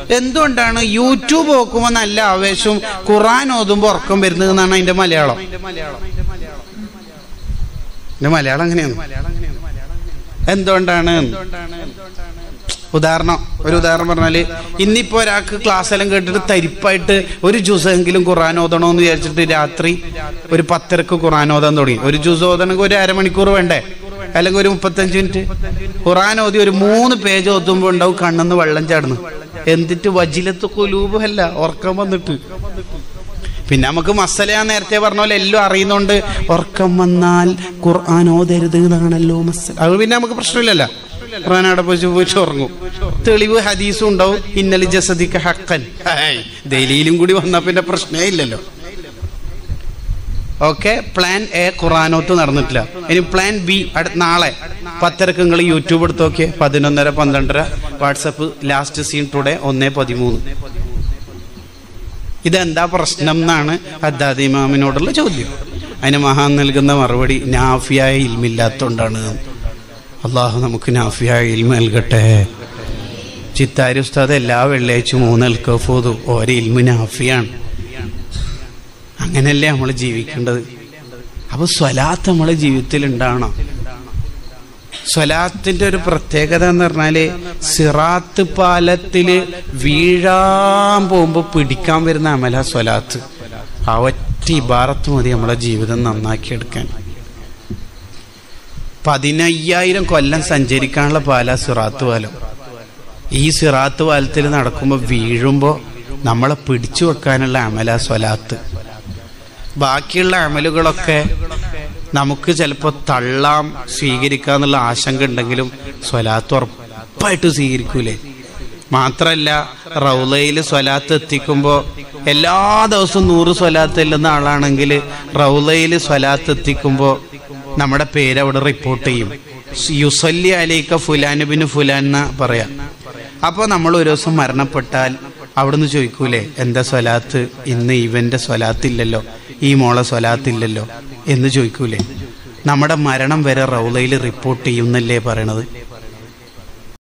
എന്തുകൊണ്ടാണ് യൂട്യൂബ് നോക്കുമ്പോൾ നല്ല ആവേശവും ഖുറാൻ ഓതുമ്പോൾ ഉറക്കം വരുന്നത് എന്നാണ് അതിന്റെ മലയാളം എന്റെ മലയാളം അങ്ങനെയാണ് എന്തുകൊണ്ടാണ് ഉദാഹരണം ഒരു ഉദാഹരണം പറഞ്ഞാല് ഇന്നിപ്പോ ഒരാൾക്ക് ക്ലാസ് എല്ലാം കേട്ടിട്ട് തരിപ്പായിട്ട് ഒരു ജ്യൂസ് എങ്കിലും ഖുറാൻ ഓതണമെന്ന് വിചാരിച്ചിട്ട് രാത്രി ഒരു പത്തരക്ക് ഖുറാൻ ഓതാൻ തുടങ്ങി ഒരു ജ്യൂസ് ഓതണമെങ്കിൽ ഒരു അരമണിക്കൂർ വേണ്ടേ അല്ലെങ്കിൽ ഒരു മുപ്പത്തഞ്ച് മിനിറ്റ് ഖുറാൻ ഓതി ഒരു മൂന്ന് പേജ് ഓതുമ്പോൾ ഉണ്ടാവും കണ്ണെന്ന് വെള്ളം ചാടുന്നു എന്നിട്ട് വജിലത്ത് കുലൂബല്ല ഉറക്കം വന്നിട്ട് പിന്നെ നമുക്ക് മസല ഞാൻ നേരത്തെ പറഞ്ഞ പോലെ എല്ലാം അറിയുന്നോണ്ട് ഉറക്കം വന്നാൽ ഖുർആൻ ഓതരുത് എന്നാണല്ലോ മസല അത് പിന്നെ നമുക്ക് പ്രശ്നമില്ലല്ലോ ഖുർആൻ അവിടെ പോയി പോയിട്ട് ഉറങ്ങും തെളിവ് ഹദീസും ഉണ്ടാവും ഇന്നലെ ജസദിക്ക് ഹക്കൻ ഹായ്. ദലീലും കൂടി വന്നാൽ പിന്നെ പ്രശ്നമേ ഇല്ലല്ലോ ഓക്കെ പ്ലാൻ എ ഖുറാനോത്ത് നടന്നിട്ടില്ല ഇനി പ്ലാൻ ബി അടുത്ത നാളെ പത്തരക്ക് നിങ്ങൾ യൂട്യൂബ് എടുത്ത് നോക്കിയേ പതിനൊന്നര പന്ത്രണ്ടര വാട്സപ്പ് ലാസ്റ്റ് സീൻ ടുഡേ ഒന്നേ പതിമൂന്ന് ഇതെന്താ പ്രശ്നം എന്നാണ് അദ്ദാദ് ഇമാമിനോടുള്ള ചോദ്യം അതിന് മഹാൻ നൽകുന്ന മറുപടി നാഫിയായ ഇൽമില്ലാത്തോണ്ടാണ് അള്ളാഹു നമുക്ക് നാഫിയായ ഇൽമ നൽകട്ടെ ചിത്താരി ഉസ്താദ് എല്ലാ വെള്ളിയാഴ്ചയും മൂന്ന് എൽക്കഫോതു ഓരോ ഇൽമു നാഫിയാണ് അങ്ങനെയല്ലേ നമ്മൾ ജീവിക്കേണ്ടത് അപ്പൊ സ്വലാത്ത് നമ്മളെ ജീവിതത്തിൽ ഉണ്ടാവണം സ്വലാത്തിന്റെ ഒരു പ്രത്യേകത എന്ന് പറഞ്ഞാല് സിറാത്ത് പാലത്തില് വീഴാൻ പോകുമ്പോ പിടിക്കാൻ വരുന്ന അമല സ്വലാത്ത് ആ ഒറ്റ ഇബാറത്ത് മതി നമ്മളെ ജീവിതം നന്നാക്കിയെടുക്കാൻ പതിനയ്യായിരം കൊല്ലം സഞ്ചരിക്കാനുള്ള പാല സിറാത്ത് പാലം ഈ സിറാത്ത് പാലത്തിൽ നടക്കുമ്പോൾ വീഴുമ്പോൾ നമ്മളെ പിടിച്ചു വെക്കാനുള്ള അമല സ്വലാത്ത് ബാക്കിയുള്ള അമലുകളൊക്കെ നമുക്ക് ചിലപ്പോൾ തള്ളാം സ്വീകരിക്കാന്നുള്ള ആശങ്ക ഉണ്ടെങ്കിലും സ്വലാത്ത് ഉറപ്പായിട്ട് സ്വീകരിക്കൂലേ മാത്രല്ല റൗലയിൽ സ്വലാത്ത് എത്തിക്കുമ്പോൾ എല്ലാ ദിവസവും നൂറ് സ്വലാത്ത് ചെല്ലുന്ന ആളാണെങ്കിൽ റൗലയിൽ സ്വലാത്ത് എത്തിക്കുമ്പോൾ നമ്മുടെ പേര് അവിടെ റിപ്പോർട്ട് ചെയ്യും യുസല്ലി അലൈക്ക ഫുലാനുബിന് ഫുലാൻ എന്നാ പറയാം അപ്പോൾ നമ്മൾ ഒരു ദിവസം മരണപ്പെട്ടാൽ അവിടുന്ന് ചോദിക്കൂലേ എന്താ സ്വലാത്ത് ഇന്ന് ഇവന്റെ സ്വലാത്തില്ലല്ലോ ഈ മോളെ സ്വലാത്തില്ലല്ലോ എന്ന് ചോദിക്കൂലേ നമ്മുടെ മരണം വരെ റൗലയിൽ റിപ്പോർട്ട് ചെയ്യുന്നല്ലേ പറയണത്